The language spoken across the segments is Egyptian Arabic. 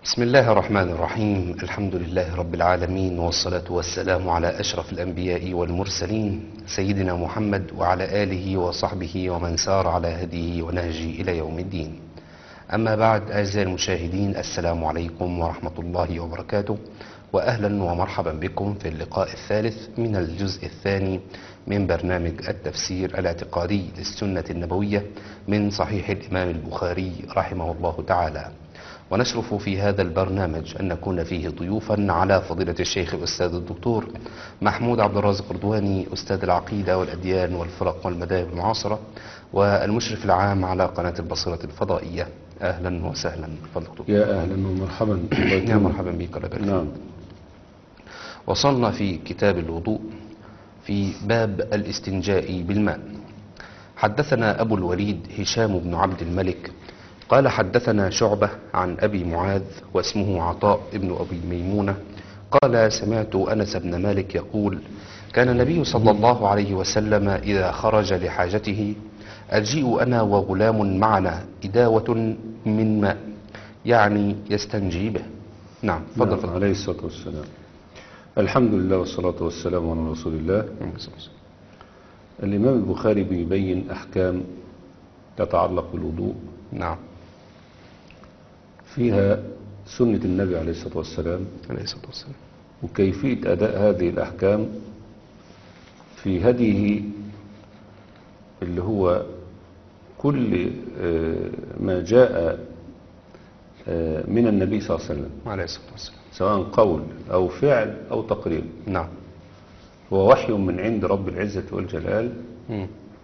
بسم الله الرحمن الرحيم الحمد لله رب العالمين والصلاة والسلام على أشرف الأنبياء والمرسلين سيدنا محمد وعلى آله وصحبه ومن سار على هديه ونهجه إلى يوم الدين أما بعد أعزائي المشاهدين السلام عليكم ورحمة الله وبركاته وأهلا ومرحبا بكم في اللقاء الثالث من الجزء الثاني من برنامج التفسير الاعتقادي للسنة النبوية من صحيح الإمام البخاري رحمه الله تعالى ونشرف في هذا البرنامج أن نكون فيه ضيوفا على فضيلة الشيخ الأستاذ الدكتور محمود عبد الرازق رضواني أستاذ العقيدة والأديان والفرق والمذاهب المعاصرة والمشرف العام على قناة البصيرة الفضائية أهلا وسهلا فضلكم يا أهلا ومرحبا يا مرحبا بك الله يبارك فيك. نعم وصلنا في كتاب الوضوء في باب الاستنجاء بالماء حدثنا أبو الوليد هشام بن عبد الملك قال حدثنا شعبة عن أبي معاذ واسمه عطاء بن أبي ميمونة قال سمعت أنس بن مالك يقول كان النبي صلى الله عليه وسلم إذا خرج لحاجته أجيء أنا وغلام معنا إداوة من ماء يعني يستنجي به نعم فضل نعم. فضل عليه الصلاة والسلام الحمد لله والصلاة والسلام على رسول الله الإمام البخاري بيبين أحكام تتعلق بالوضوء نعم فيها سنة النبي عليه الصلاة والسلام عليه الصلاة والسلام وكيفية أداء هذه الأحكام في هديه اللي هو كل آه، ما جاء آه، من النبي صلى الله عليه وسلم عليه الصلاة والسلام سواء قول أو فعل أو تقرير نعم هو وحي من عند رب العزة والجلال مم.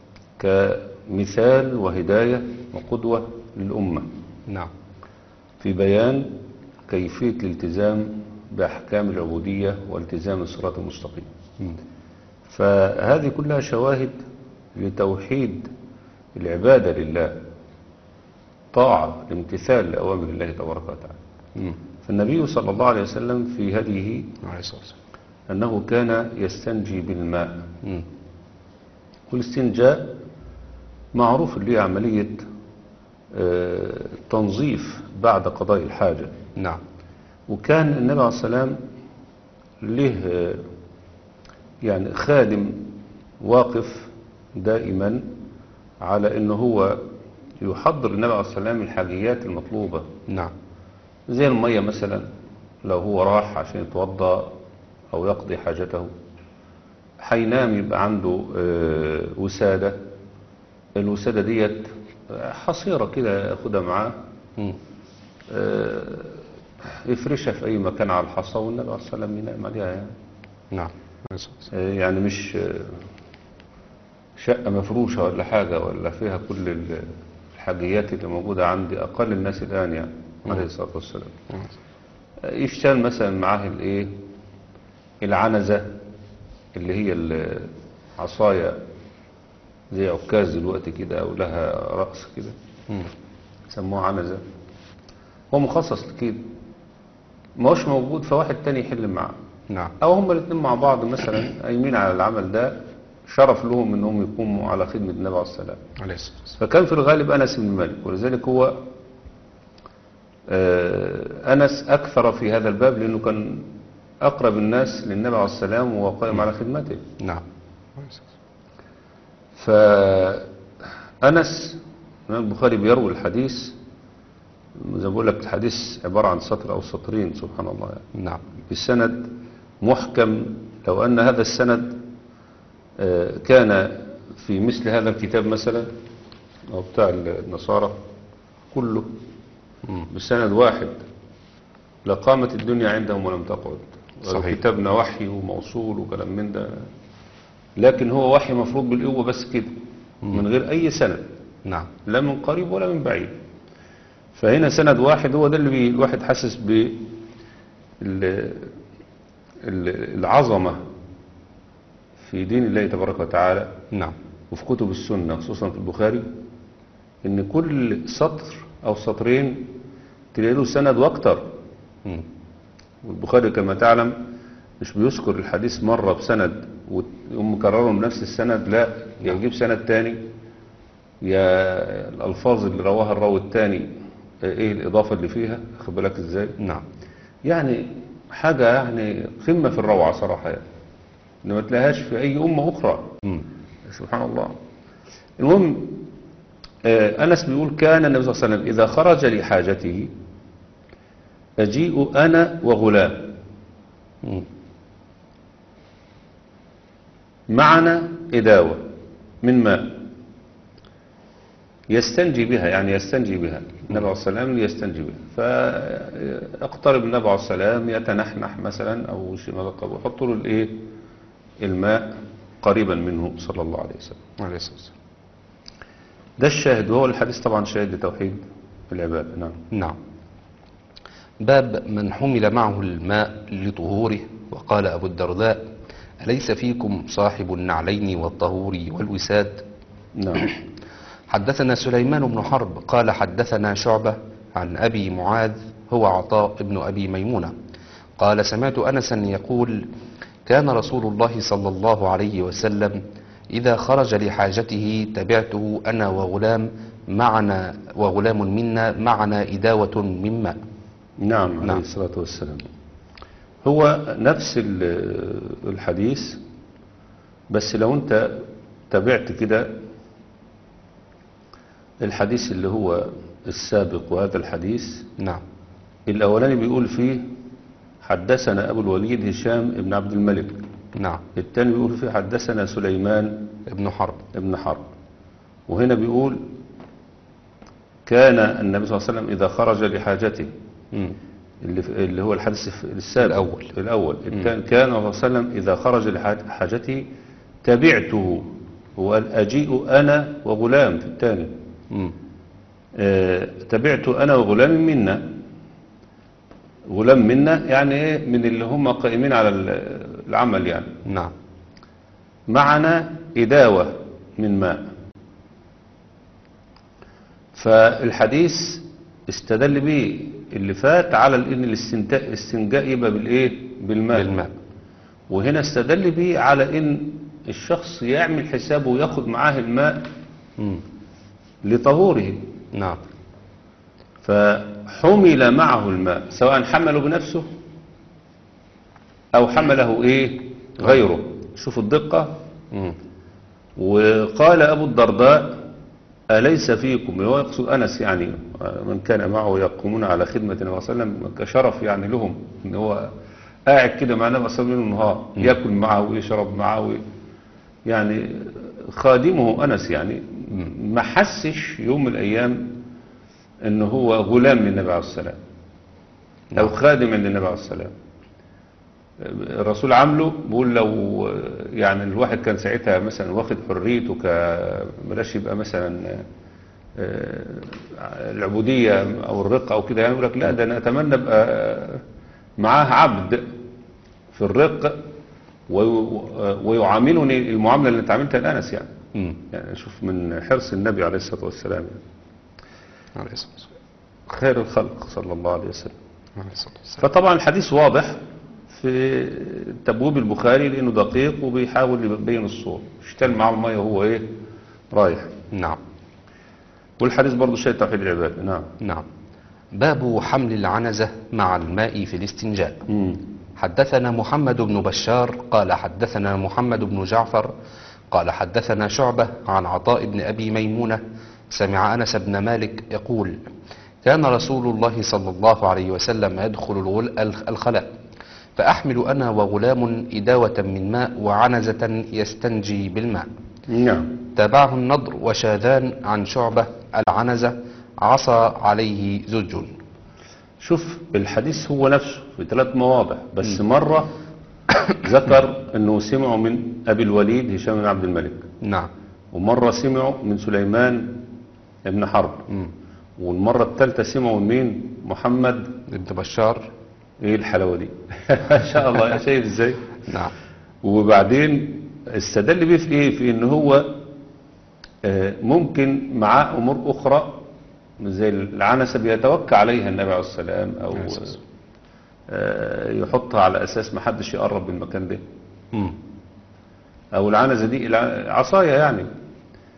كمثال وهداية وقدوة للأمة نعم في بيان كيفية الالتزام بأحكام العبودية والتزام الصراط المستقيم مم. فهذه كلها شواهد لتوحيد العبادة لله طاعة لامتثال لأوامر الله تبارك وتعالى مم. فالنبي صلى الله عليه وسلم في هديه عليه الصلاة والسلام أنه كان يستنجي بالماء مم. والاستنجاء معروف اللي هي عملية آه، تنظيف بعد قضاء الحاجة نعم وكان النبي عليه السلام له آه، يعني خادم واقف دائما على انه هو يحضر النبي عليه السلام الحاجيات المطلوبة نعم زي المية مثلا لو هو راح عشان يتوضا او يقضي حاجته هينام يبقى عنده آه، وسادة الوسادة ديت حصيرة كده ياخدها معاه مم. آه، يفرشها في أي مكان على الحصى والنبي عليه الصلاة والسلام ينام عليها يعني, نعم عليه الصلاة والسلام آه، يعني مش آه، شقة مفروشة ولا حاجة ولا فيها كل ال- الحاجيات اللي موجودة عند أقل الناس الآن يعني عليه الصلاة والسلام آه، يشتغل مثلا معاه الايه العنزة اللي هي العصاية زي عكاز دلوقتي كده أو لها رأس كده مم. سموها عنزة هو مخصص لكده ما هوش موجود فواحد تاني يحل معاه نعم او هما الاثنين مع بعض مثلا قايمين على العمل ده شرف لهم انهم يقوموا على خدمة النبي عليه السلام عليه الصلاة والسلام فكان في الغالب انس بن مالك ولذلك هو آه، انس اكثر في هذا الباب لانه كان اقرب الناس للنبي عليه السلام وهو قائم على خدمته نعم عليه الصلاة والسلام. فأنس الإمام البخاري بيروي الحديث زي ما بقول لك الحديث عبارة عن سطر أو سطرين سبحان الله يعني نعم بسند محكم لو أن هذا السند آه، كان في مثل هذا الكتاب مثلا أو بتاع النصارى كله مم. بسند واحد لقامت الدنيا عندهم ولم تقعد صحيح. كتابنا وحي وموصول وكلام من ده لكن هو وحي مفروض بالقوة بس كده من غير أي سند نعم لا من قريب ولا من بعيد فهنا سند واحد هو ده اللي بي الواحد حاسس ب ال- ال- العظمة في دين الله تبارك وتعالى نعم وفي كتب السنة خصوصا في البخاري ان كل سطر او سطرين تلاقي له سند واكتر مم. والبخاري كما تعلم مش بيذكر الحديث مرة بسند ويقوم مكررهم بنفس السند لا يجيب سند تاني يا الألفاظ اللي رواها الراوي التاني ايه الاضافه اللي فيها خد بالك ازاي نعم يعني حاجه يعني قمه في الروعه صراحه يعني إن ما تلاقيهاش في اي امه اخرى مم. سبحان الله المهم آه، أنس بيقول كان النبي صلى الله عليه وسلم إذا خرج لحاجته أجيء أنا وغلام مم. معنا إداوة من ماء يستنجي بها يعني يستنجي بها النبي عليه السلام يستنجي بها فاقترب النبي عليه السلام يتنحنح مثلا أو شيء ما ذكر ويحط له الإيه الماء قريبا منه صلى الله عليه وسلم عليه الصلاة والسلام ده الشاهد وهو الحديث طبعا شاهد لتوحيد العبادة نعم نعم باب من حمل معه الماء لطهوره وقال أبو الدرداء أليس فيكم صاحب النعلين والطهور والوساد نعم حدثنا سليمان بن حرب قال حدثنا شعبة عن أبي معاذ هو عطاء بن أبي ميمونة قال سمعت أنسا يقول كان رسول الله صلى الله عليه وسلم إذا خرج لحاجته تبعته أنا وغلام معنا وغلام منا معنا إداوة من ماء نعم عليه نعم. الصلاة والسلام هو نفس ال- الحديث بس لو انت تابعت كده الحديث اللي هو السابق وهذا الحديث نعم الأولاني بيقول فيه حدثنا أبو الوليد هشام بن عبد الملك نعم الثاني بيقول فيه حدثنا سليمان ابن حرب ابن حرب وهنا بيقول كان النبي صلى الله عليه وسلم إذا خرج لحاجته مم. اللي, في- اللي هو الحديث في- السابق الأول. الأول كان كان صلى الله عليه وسلم إذا خرج لحاجته تبعته وقال أجيء أنا وغلام في الثاني مم. آه، تبعت أنا وغلام منا غلام منا يعني إيه من اللي هم قائمين على ال- العمل يعني نعم معنا إداوة من ماء فالحديث استدل به اللي فات على ان الاستنتاء الاستنجاء يبقى بالايه بالماء بالماء وهنا استدل به على ان الشخص يعمل حسابه وياخد معاه الماء مم. لطهوره نعم فحمل معه الماء سواء حمله بنفسه او حمله ايه غيره شوف الدقة مم. وقال أبو الدرداء أليس فيكم هو يقصد أنس يعني من كان معه يقومون على خدمة النبي صلى الله عليه وسلم كشرف يعني لهم إن هو قاعد كده مع النبي صلى الله عليه وسلم النهار يأكل معه ويشرب معه وي- يعني خادمه أنس يعني ما حسش يوم من الأيام إن هو غلام للنبي عليه السلام أو خادم عند النبي عليه السلام الرسول عامله بيقول لو يعني الواحد كان ساعتها مثلا واخد حريته ك بلاش يبقى مثلا آه، العبودية أو الرق أو كده يعني يقول لك لا ده أنا أتمنى أبقى معاه عبد في الرق وي- ويعاملني المعاملة اللي اتعاملتها لأنس يعني مم. يعني شوف من حرص النبي عليه الصلاة والسلام يعني. عليه الصلاة والسلام خير الخلق صلى الله عليه وسلم عليه الصلاة والسلام فطبعا الحديث واضح في تبويب البخاري لانه دقيق وبيحاول يبين الصور اشتل معاه الميه وهو ايه رايح نعم والحديث برضه شيء توحيد العباد نعم نعم باب حمل العنزة مع الماء في الاستنجاء مم. حدثنا محمد بن بشار قال حدثنا محمد بن جعفر قال حدثنا شعبة عن عطاء بن أبي ميمونة سمع أنس بن مالك يقول كان رسول الله صلى الله عليه وسلم يدخل الغل- الخ- الخلاء فأحمل أنا وغلام إداوة من ماء وعنزة يستنجي بالماء نعم تابعه النضر وشاذان عن شعبة العنزة عصى عليه زج شوف الحديث هو نفسه في ثلاث مواضع بس مرة ذكر انه سمعوا من ابي الوليد هشام بن عبد الملك نعم ومرة سمعوا من سليمان بن حرب مم. والمرة الثالثة سمعوا من مين محمد ابن بشار ايه الحلاوة دي ما شاء الله شايف ازاي نعم وبعدين استدل بيه في ايه في ان هو آه، ممكن معاه امور اخرى زي العنسة بيتوكى عليها النبي عليه السلام او عليه الصلاة والسلام. آه، يحطها على اساس ما حدش يقرب من المكان ده مم. او العنزة دي الع- عصاية يعني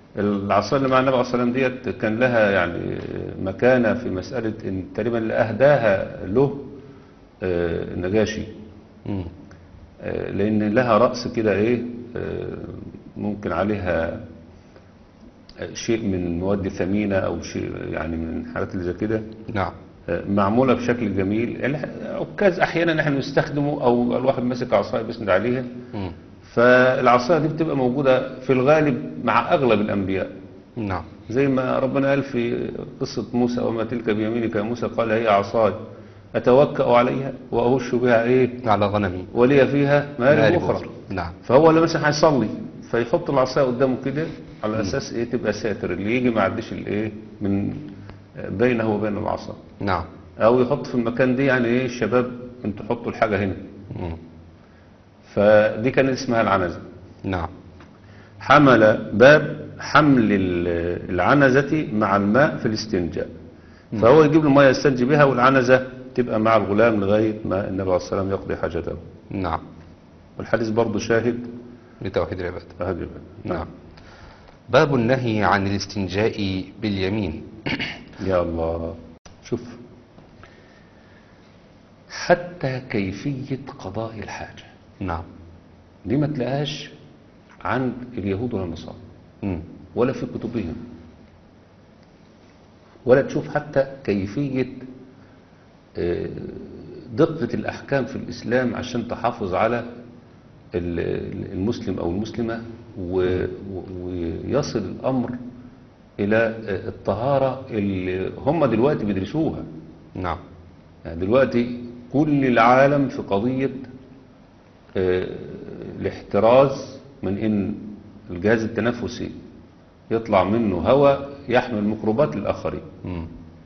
العصا اللي مع النبي عليه الصلاة والسلام ديت كان لها يعني مكانة في مسألة إن تقريبا اللي أهداها له آه، النجاشي مم. آه، لأن لها رأس كده إيه آه، ممكن عليها آه، شيء من مواد ثمينة أو شيء يعني من الحاجات اللي زي كده نعم آه، معمولة بشكل جميل يعني عكاز أحيانا نحن نستخدمه أو الواحد ماسك عصاية بيسند عليها مم. فالعصاية دي بتبقى موجودة في الغالب مع أغلب الأنبياء نعم زي ما ربنا قال في قصة موسى وما تلك بيمينك يا موسى قال هي عصاي أتوكأ عليها وأهش بها إيه على غنمي ولي فيها مآرب مآرب أخرى أخرى. نعم فهو اللي مثلا هيصلي فيحط العصاية قدامه كده على أساس إيه تبقى ساتر اللي يجي ما يعديش الإيه من بينه وبين العصا نعم أو يحط في المكان دي يعني إيه الشباب أنتوا حطوا الحاجة هنا مم. فدي كانت اسمها العنزة نعم حمل باب حمل ال- العنزة مع الماء في الاستنجاء فهو يجيب له ميه يستنجي بها والعنزة تبقى مع الغلام لغاية ما النبي عليه الصلاة والسلام يقضي حاجته نعم والحديث برضه شاهد بتوحيد العباد هذه نعم باب النهي عن الاستنجاء باليمين يا الله شوف حتى كيفية قضاء الحاجة نعم دي ما تلاقاش عند اليهود ولا النصارى مم. ولا في كتبهم ولا تشوف حتى كيفية آه، دقة الأحكام في الإسلام عشان تحافظ على ال- ال- المسلم أو المسلمة و- و- ويصل الأمر إلى آه، الطهارة اللي هم دلوقتي بيدرسوها نعم يعني دلوقتي كل العالم في قضية آه، الاحتراز من ان الجهاز التنفسي يطلع منه هواء يحمل ميكروبات للآخرين مم.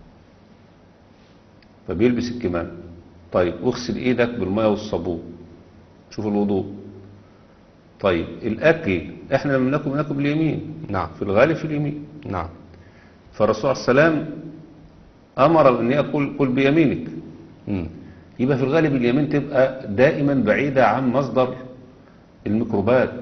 فبيلبس الكمام طيب واغسل ايدك بالماء والصابون شوف الوضوء طيب الاكل احنا لما بناكل بناكل باليمين نعم في الغالب في اليمين نعم فالرسول عليه السلام امر ان ياكل كل بيمينك مم. يبقى في الغالب اليمين تبقى دائما بعيدة عن مصدر الميكروبات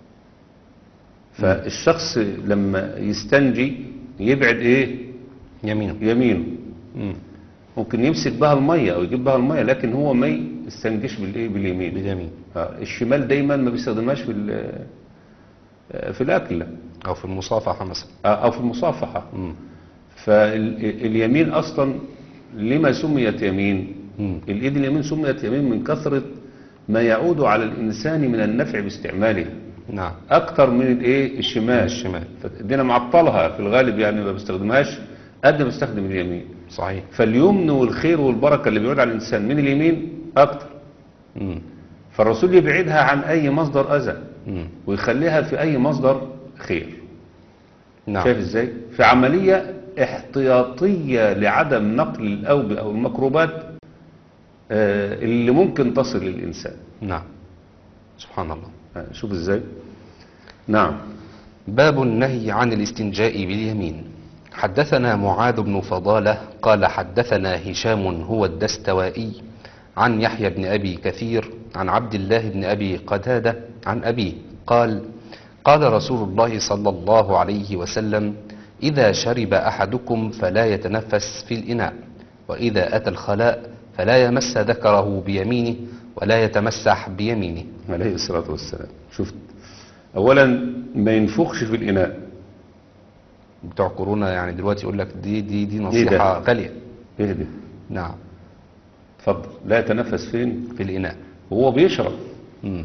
فالشخص لما يستنجي يبعد ايه يمينه يمينه مم. ممكن يمسك بها المية او يجيب بها المية لكن هو ما يستنجيش بالايه باليمين باليمين آه، الشمال دايما ما بيستخدمهاش في ال- آه، في الاكل أو في المصافحة مثلا آه، او في المصافحة مم. فاليمين اصلا لما سميت يمين مم. الايد اليمين سميت يمين من كثرة ما يعود على الانسان من النفع باستعمالها نعم اكتر من الايه الشمال الشمال. فدينا معطلها في الغالب يعني ما بستخدمهاش قد ما بستخدم اليمين صحيح فاليمن والخير والبركة اللي بيعود على الانسان من اليمين اكتر مم. فالرسول يبعدها عن اي مصدر اذى مم. ويخليها في اي مصدر خير نعم شايف ازاي في عملية احتياطية لعدم نقل الاوبئة او الميكروبات آه، اللي ممكن تصل للانسان نعم سبحان الله آه، شوف ازاي نعم باب النهي عن الاستنجاء باليمين حدثنا معاذ بن فضالة قال حدثنا هشام هو الدستوائي عن يحيى بن أبي كثير عن عبد الله بن أبي قتادة عن أبيه قال قال رسول الله صلى الله عليه وسلم إذا شرب أحدكم فلا يتنفس في الإناء وإذا أتى الخلاء فلا يمس ذكره بيمينه ولا يتمسح بيمينه عليه الصلاة والسلام شفت اولا ما ينفخش في الاناء بتوع كورونا يعني دلوقتي يقول لك دي دي دي ده؟ نصيحة غالية اهدي نعم اتفضل لا يتنفس فين في الإناء وهو بيشرب مم.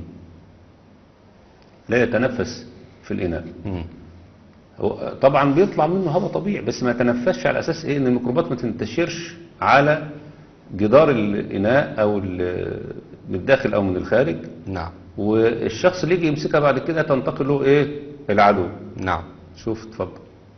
لا يتنفس في الاناء مم. هو طبعا بيطلع منه هواء طبيعي بس ما يتنفسش على اساس ايه ان الميكروبات ما تنتشرش على جدار الاناء او ال- من الداخل او من الخارج نعم والشخص اللي يجي يمسكها بعد كده تنتقل له ايه العدو نعم شوف اتفضل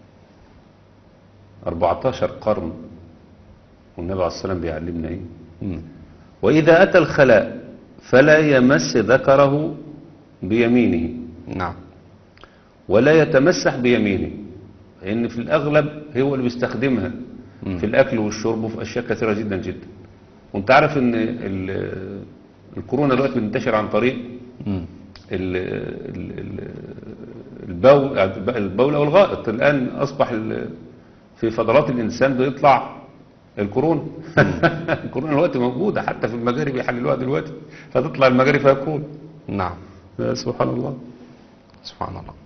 14 قرن والنبي عليه الصلاه والسلام بيعلمنا ايه مم. واذا اتى الخلاء فلا يمس ذكره بيمينه نعم ولا يتمسح بيمينه لان في الاغلب هو اللي بيستخدمها مم. في الاكل والشرب وفي اشياء كثيره جدا جدا وانت عارف ان ال- الكورونا دلوقتي بتنتشر عن طريق مم. ال ال ال البول البول او الغائط الان اصبح ال- في فضلات الانسان بيطلع الكورونا الكورونا دلوقتي موجوده حتى في المجاري بيحللوها دلوقتي فتطلع المجاري فيها كورونا نعم يا سبحان الله سبحان الله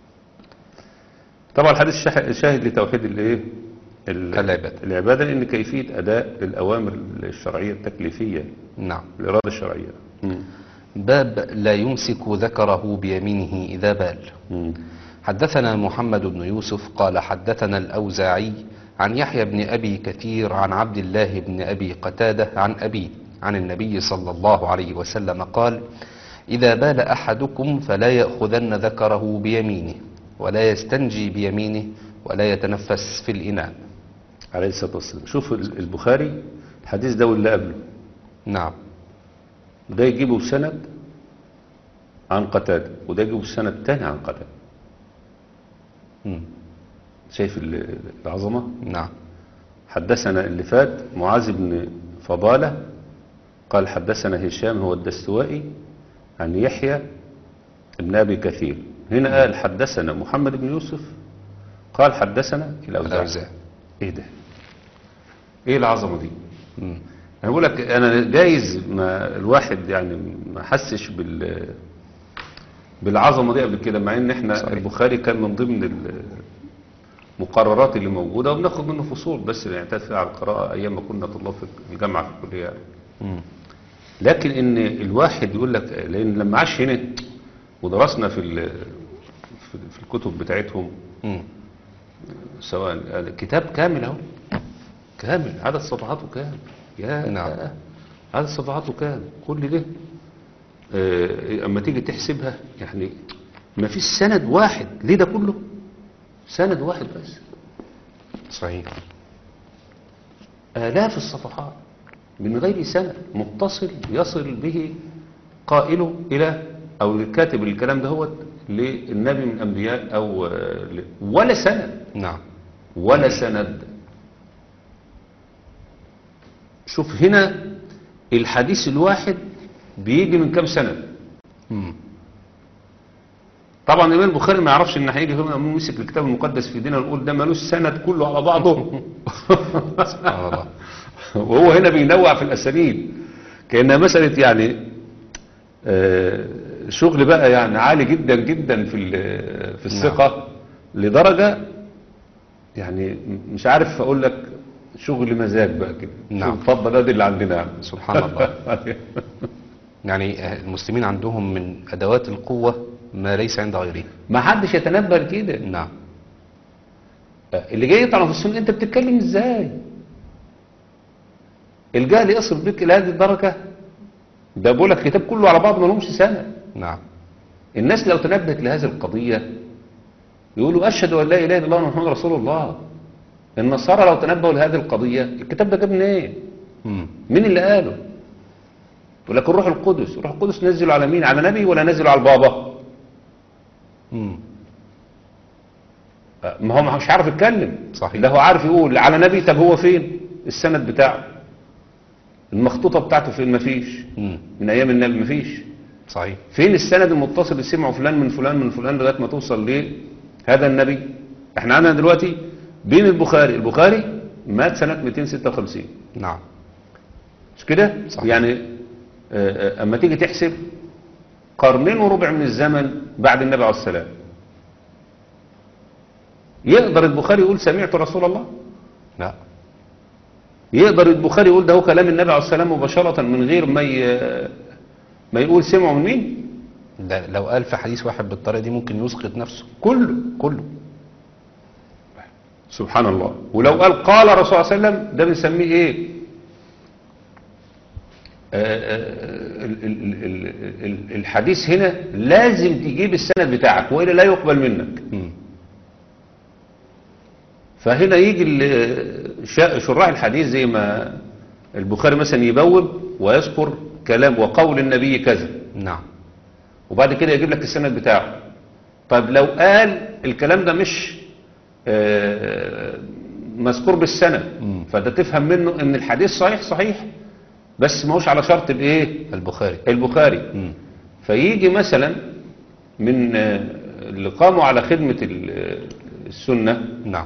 طبعا الحديث شاه- شاهد لتوحيد الايه ال- العبادة. العباده لان كيفيه اداء للاوامر الشرعيه التكليفيه نعم الاراده الشرعيه باب لا يمسك ذكره بيمينه إذا بال مم. حدثنا محمد بن يوسف قال حدثنا الأوزاعي عن يحيى بن أبي كثير عن عبد الله بن أبي قتادة عن أبيه عن النبي صلى الله عليه وسلم قال إذا بال أحدكم فلا يأخذن ذكره بيمينه ولا يستنجي بيمينه ولا يتنفس في الإناء عليه الصلاه والسلام شوف ال- البخاري الحديث ده واللي قبله نعم ده يجيبه سند عن قتاده وده يجيبه سند تاني عن قتاده مم. شايف ال- العظمه نعم حدثنا اللي فات معاذ بن فضالة قال حدثنا هشام هو الدستوائي عن يحيى بن أبي كثير هنا قال حدثنا محمد بن يوسف قال حدثنا الأوزاعي الأوزاعي ايه ده ايه العظمة دي مم. انا بقول لك انا جايز ما الواحد يعني ما حسش بال بالعظمه دي قبل كده مع ان احنا صحيح. البخاري كان من ضمن المقررات اللي موجوده وبناخد منه فصول بس نعتاد فيها على القراءه ايام ما كنا طلاب في الجامعه في الكليه يعني. مم. لكن ان الواحد يقول لك لان لما عاش هنا ودرسنا في ال- في في الكتب بتاعتهم مم. سواء كتاب كامل اهو كامل عدد صفحاته كام يا نعم. عدد صفحاته كام كل ده آه، اما تيجي تحسبها يعني ما فيش سند واحد ليه ده كله سند واحد بس صحيح آلاف الصفحات من غير سند متصل يصل به قائله إلى أو الكاتب الكلام ده هو للنبي من الأنبياء أو آه، ل- ولا سند نعم ولا سند شوف هنا الحديث الواحد بيجي من كام سند مم. طبعا الامام البخاري ما يعرفش ان هيجي هنا مسك الكتاب المقدس في ايدينا ونقول ده ملوش سند كله على بعضه سبحان الله وهو هنا بينوع في الاسانيد كانها مساله يعني آه، شغل بقى يعني عالي جدا جدا في ال- في الثقه لدرجه يعني مش عارف اقول لك شغل مزاج بقى كده نعم. شوف اتفضل ادي اللي عندنا يعني. سبحان الله يعني آه، المسلمين عندهم من أدوات القوة ما ليس عند غيرهم ما حدش يتنبه لكده نعم اللي جاي يطعن في السنه انت بتتكلم ازاي الجهل يصل بك الى هذه الدرجه ده بقول لك الكتاب كله على بعض ما لهمش سنه نعم الناس لو تنبهت لهذه القضيه يقولوا اشهد ان لا اله الا الله محمد رسول الله النصارى لو تنبهوا لهذه القضيه الكتاب ده جاب منين ايه مم. مين اللي قاله يقول لك الروح القدس الروح القدس نزله على مين على نبي ولا نزله على البابا مم. ما هو مش عارف يتكلم صحيح. ده هو عارف يقول على نبي طب هو فين السند بتاعه المخطوطة بتاعته فين مفيش مم. من ايام النبي مفيش صحيح فين السند المتصل اللي سمعه فلان من فلان من فلان لغايه ما توصل لهذا النبي احنا عندنا دلوقتي بين البخاري البخاري مات سنة 256 نعم مش كده صحيح. يعني آه، آه، اما تيجي تحسب قرنين وربع من الزمن بعد النبي عليه السلام يقدر البخاري يقول سمعت رسول الله لا يقدر البخاري يقول ده هو كلام النبي عليه السلام مباشرة من غير ما ي- ما يقول سمعه من مين ده لو قال في حديث واحد بالطريقة دي ممكن يسقط نفسه كله كله سبحان الله ولو قال قال الرسول صلى الله عليه وسلم ده بنسميه ايه آه، آه، ال- ال- ال- ال- الحديث هنا لازم تجيب السند بتاعك وإلا لا يقبل منك مم. فهنا يجي ال- شا- شراح الحديث زي ما البخاري مثلا يبوب ويذكر كلام وقول النبي كذا نعم وبعد كده يجيب لك السند بتاعه طيب لو قال الكلام ده مش آه، مذكور بالسند مم. فده تفهم منه ان الحديث صحيح صحيح بس ما هوش على شرط الايه البخاري البخاري مم. فيجي مثلا من آه، اللي قاموا على خدمة ال- السنة نعم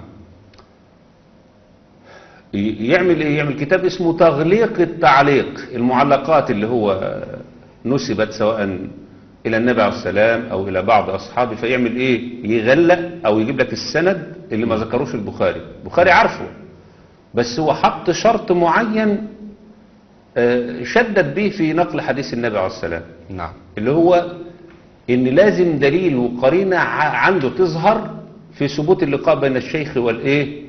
ي- يعمل ايه يعمل كتاب اسمه تغليق التعليق المعلقات اللي هو نسبت سواء الى النبي عليه السلام او الى بعض اصحابه فيعمل ايه يغلق او يجيب لك السند اللي ما ذكروش البخاري البخاري عارفه بس هو حط شرط معين آه، شدد به في نقل حديث النبي عليه السلام نعم اللي هو ان لازم دليل وقرينة ع- عنده تظهر في ثبوت اللقاء بين الشيخ والايه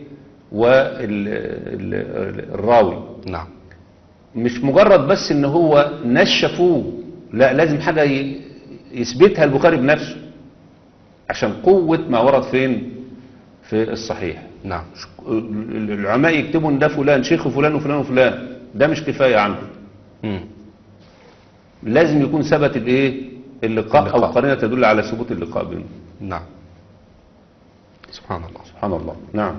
والراوي نعم مش مجرد بس ان هو نشفوه لا لازم حاجة ي- يثبتها البخاري بنفسه عشان قوة ما ورد فين في الصحيح نعم العلماء يكتبوا ان ده فلان شيخ فلان وفلان وفلان ده مش كفاية عنده مم. لازم يكون ثبت الايه اللقاء, اللقاء. او قرينه تدل على ثبوت اللقاء بينهم نعم سبحان الله سبحان الله نعم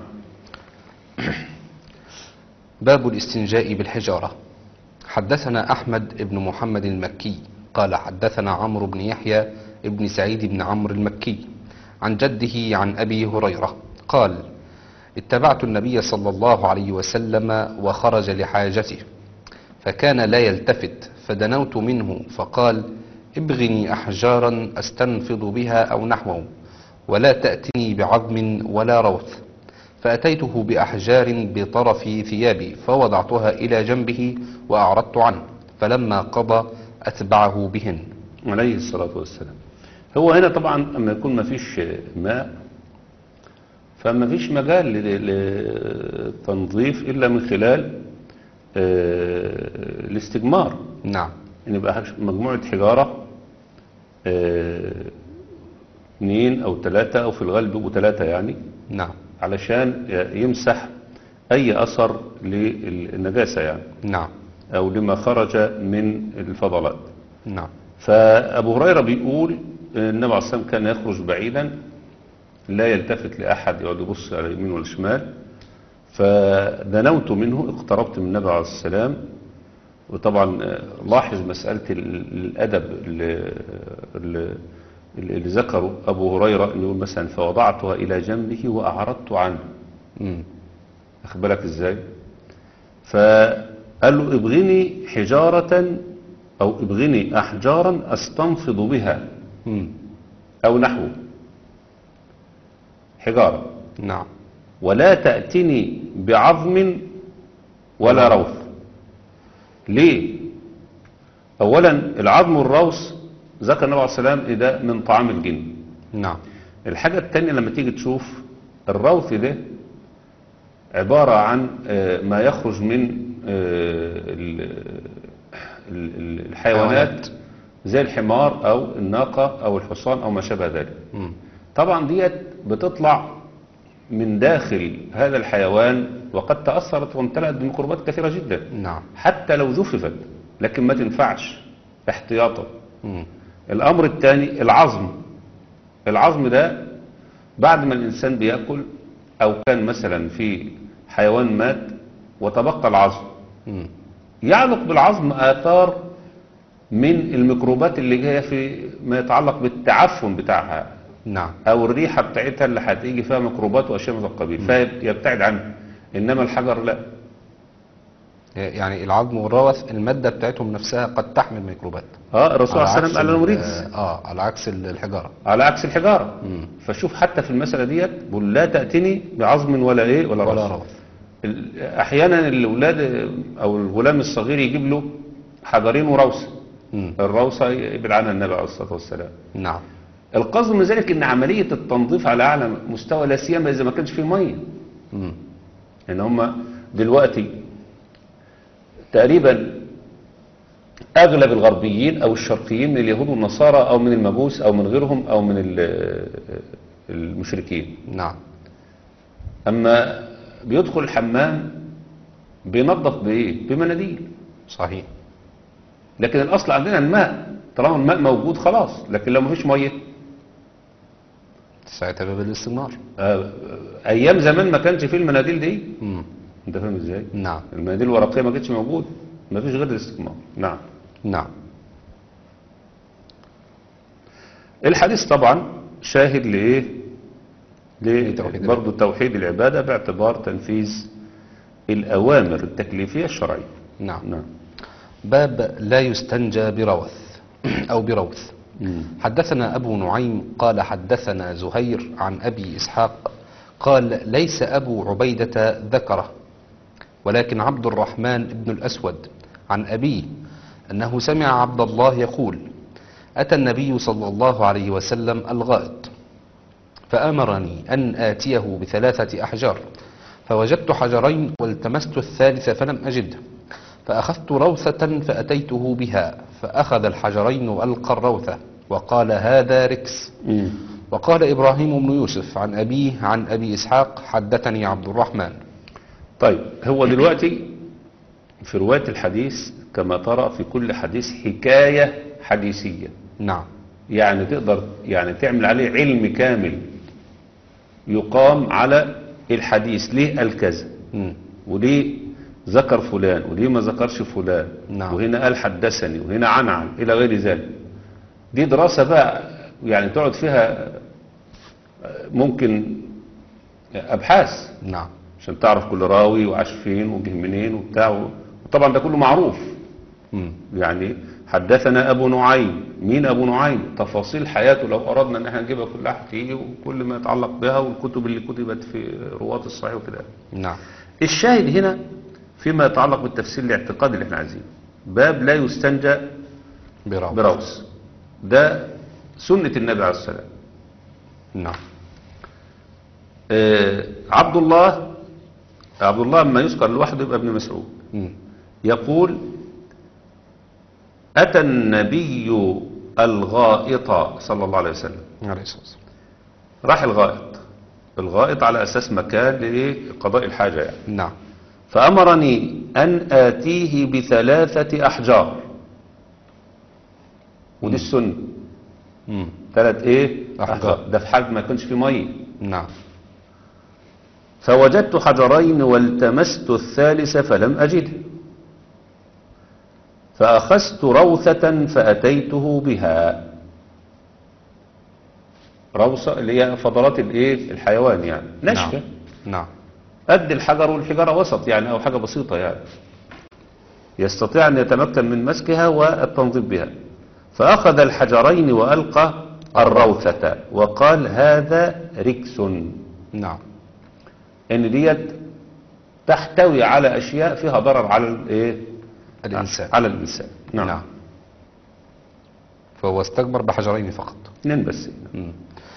باب الاستنجاء بالحجارة حدثنا أحمد بن محمد المكي قال حدثنا عمرو بن يحيى بن سعيد بن عمرو المكي عن جده عن أبي هريرة قال اتبعت النبي صلى الله عليه وسلم وخرج لحاجته فكان لا يلتفت فدنوت منه فقال ابغني أحجارا أستنفض بها أو نحوه ولا تأتني بعظم ولا روث فأتيته بأحجار بطرف ثيابي فوضعتها إلى جنبه وأعرضت عنه فلما قضى أتبعه بهن عليه الصلاة والسلام هو هنا طبعا اما يكون ما فيش ماء فما فيش مجال ل- للتنظيف إلا من خلال آه، الاستجمار نعم ان يبقى حاج- مجموعة حجارة آه، اثنين او ثلاثة او في الغالب بيبقوا ثلاثة يعني نعم علشان يمسح اي اثر للنجاسة يعني نعم او لما خرج من الفضلات نعم فابو هريرة بيقول النبي عليه الصلاة والسلام كان يخرج بعيدا لا يلتفت لأحد يقعد يبص على اليمين والشمال فدنوت منه اقتربت من النبي عليه السلام وطبعا آه، لاحظ مسألة ال- الأدب اللي, اللي, اللي ذكره أبو هريرة أنه يقول مثلا فوضعتها إلى جنبه وأعرضت عنه مم. أخد بالك إزاي فقال له ابغني حجارة أو ابغني أحجارا أستنفض بها مم. أو نحوه حجارة نعم ولا تأتني بعظم ولا روث ليه أولا العظم والروث ذكر النبي عليه السلام إيه ده من طعام الجن نعم الحاجة التانية لما تيجي تشوف الروث ده عبارة عن آه، ما يخرج من آه، ال- ال- ال- الحيوانات حيوانات. زي الحمار أو الناقة أو الحصان أو ما شابه ذلك مم. طبعا ديت بتطلع من داخل هذا الحيوان وقد تأثرت وامتلأت بميكروبات كثيرة جدا نعم حتى لو جففت لكن ما تنفعش احتياطا مم. الأمر الثاني العظم العظم ده بعد ما الإنسان بيأكل أو كان مثلا في حيوان مات وتبقى العظم مم. يعلق بالعظم آثار من الميكروبات اللي جاية في ما يتعلق بالتعفن بتاعها نعم او الريحة بتاعتها اللي هتيجي فيها ميكروبات واشياء من هذا القبيل فيبتعد عنه انما الحجر لا يعني العظم والروث المادة بتاعتهم نفسها قد تحمل ميكروبات اه الرسول عليه على السلام قال عكس له ال- نريد اه على عكس ال- الحجارة على عكس الحجارة مم. فشوف حتى في المسألة ديت بيقول لا تأتني بعظم ولا ايه ولا, ولا رأس روث ال- احيانا الاولاد او الغلام الصغير يجيب له حجرين وروثة مم. الروثة يبعد عنها النبي عليه الصلاة والسلام نعم القصد من ذلك ان عملية التنظيف على اعلى مستوى لا سيما اذا ما كانش فيه ميه مم. ان هم دلوقتي تقريبا اغلب الغربيين او الشرقيين من اليهود والنصارى او من المجوس او من غيرهم او من ال- المشركين نعم اما بيدخل الحمام بينظف بايه بمناديل صحيح لكن الاصل عندنا الماء طالما الماء موجود خلاص لكن لو مفيش ميه ساعتها باب الاستثمار آه، ايام زمان ما كانش فيه المناديل دي مم. انت فاهم ازاي نعم المناديل الورقيه ما كانتش موجود ما فيش غير الاستثمار نعم نعم الحديث طبعا شاهد لإيه لتوحيد ل- برضو توحيد العبادة باعتبار تنفيذ الأوامر التكليفية الشرعية نعم نعم باب لا يستنجى بروث أو بروث مم. حدثنا أبو نعيم قال حدثنا زهير عن أبي إسحاق قال ليس أبو عبيدة ذكره ولكن عبد الرحمن بن الأسود عن أبيه أنه سمع عبد الله يقول أتى النبي صلى الله عليه وسلم الغائط فأمرني أن آتيه بثلاثة أحجار فوجدت حجرين والتمست الثالث فلم أجده فأخذت روثة فأتيته بها فأخذ الحجرين وألقى الروثة وقال هذا ركس مم. وقال إبراهيم بن يوسف عن أبيه عن أبي إسحاق حدثني عبد الرحمن طيب هو دلوقتي في رواية الحديث كما ترى في كل حديث حكاية حديثية نعم يعني تقدر يعني تعمل عليه علم كامل يقام على الحديث ليه قال كذا مم. وليه ذكر فلان وليه ما ذكرش فلان نعم. وهنا قال حدثني وهنا عنعن إلى غير ذلك دي دراسة بقى يعني تقعد فيها ممكن أبحاث نعم عشان تعرف كل راوي وعاش فين وجه منين وبتاع وطبعا ده كله معروف مم. يعني حدثنا أبو نعيم مين أبو نعيم تفاصيل حياته لو أردنا أن احنا نجيبها كلها هتيجي وكل ما يتعلق بها والكتب اللي كتبت في رواة الصحيح وكده نعم الشاهد هنا فيما يتعلق بالتفسير الاعتقادي اللي احنا عايزينه باب لا يستنجى براو بروس ده سنة النبي عليه السلام نعم آه عبد الله عبد الله لما يذكر لوحده يبقى ابن مسعود مم. يقول أتى النبي الغائط صلى الله عليه وسلم عليه الصلاة والسلام راح الغائط الغائط على أساس مكان لقضاء الحاجة يعني نعم فأمرني أن آتيه بثلاثة أحجار ودي السنة مم. ثلاث إيه أحجار. ده في حال ما يكونش في مية نعم فوجدت حجرين والتمست الثالث فلم أجده فأخذت روثة فأتيته بها روثة اللي هي فضلات الايه الحيوان يعني نشفة نعم نعم قد الحجر والحجارة وسط يعني أو حاجة بسيطة يعني يستطيع أن يتمكن من مسكها والتنظيف بها فأخذ الحجرين وألقى الروثة وقال هذا ركس نعم ان ديت تحتوي على اشياء فيها ضرر على الايه الإنسان على الانسان نعم, نعم فهو استكبر بحجرين فقط اثنين بس مم.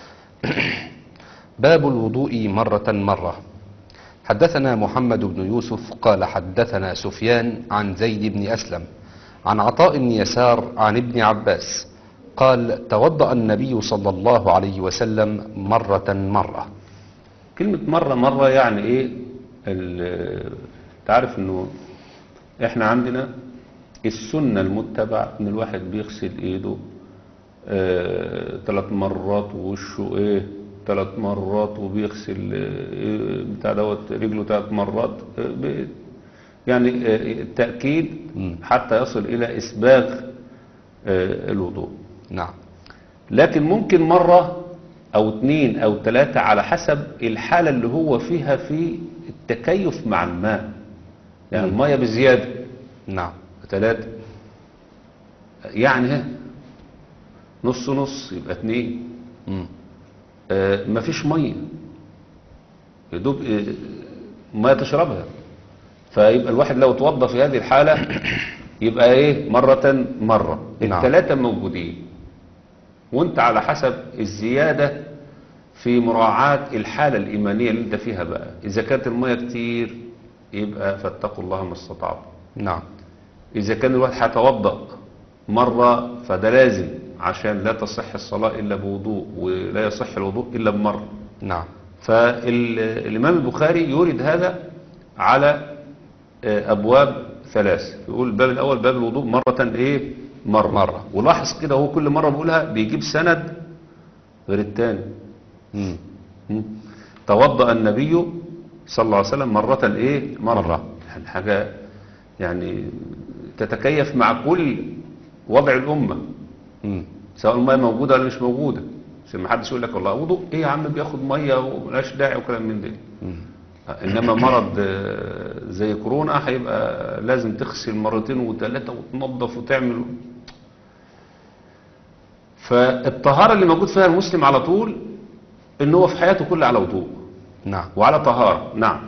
باب الوضوء مرة مرة حدثنا محمد بن يوسف قال حدثنا سفيان عن زيد بن أسلم عن عطاء بن يسار عن ابن عباس قال توضأ النبي صلى الله عليه وسلم مرة مرة كلمة مرة مرة يعني ايه ال- تعرف انه احنا عندنا السنة المتبع ان الواحد بيغسل ايده اه ثلاث مرات ووشه ايه ثلاث مرات وبيغسل اه إيه بتاع دوت رجله ثلاث مرات اه ب- يعني اه التأكيد مم. حتى يصل الى اسباغ اه الوضوء نعم لكن ممكن مرة او اتنين او تلاتة على حسب الحالة اللي هو فيها في التكيف مع الماء يعني مم. المية بزيادة نعم تلاتة يعني ها نص نص يبقى اتنين مم. آه مفيش مية يدوب آه مية تشربها فيبقى الواحد لو توضى في هذه الحالة يبقى ايه مرة مرة نعم. الثلاثة موجودين وانت على حسب الزيادة في مراعاة الحالة الإيمانية اللي انت فيها بقى إذا كانت المية كتير يبقى فاتقوا الله ما استطعتم نعم إذا كان الواحد هيتوضأ مرة فده لازم عشان لا تصح الصلاة إلا بوضوء ولا يصح الوضوء إلا بمرة نعم فالإمام البخاري يورد هذا على آه، أبواب ثلاث يقول الباب الأول باب الوضوء مرة إيه مرة, مرة. ولاحظ كده هو كل مرة بيقولها بيجيب سند غير التاني مم. مم. توضأ النبي صلى الله عليه وسلم مرة إيه مرة, مرة. يعني حاجة يعني تتكيف مع كل وضع الأمة مم. سواء المية موجودة ولا مش موجودة عشان ما حدش يقول لك والله وضوء ايه يا عم بياخد ميه وملاش داعي وكلام من ده انما مرض آه، زي كورونا هيبقى لازم تغسل مرتين وثلاثه وتنظف وتعمل فالطهاره اللي موجود فيها المسلم على طول ان هو في حياته كلها على وضوء نعم وعلى طهاره نعم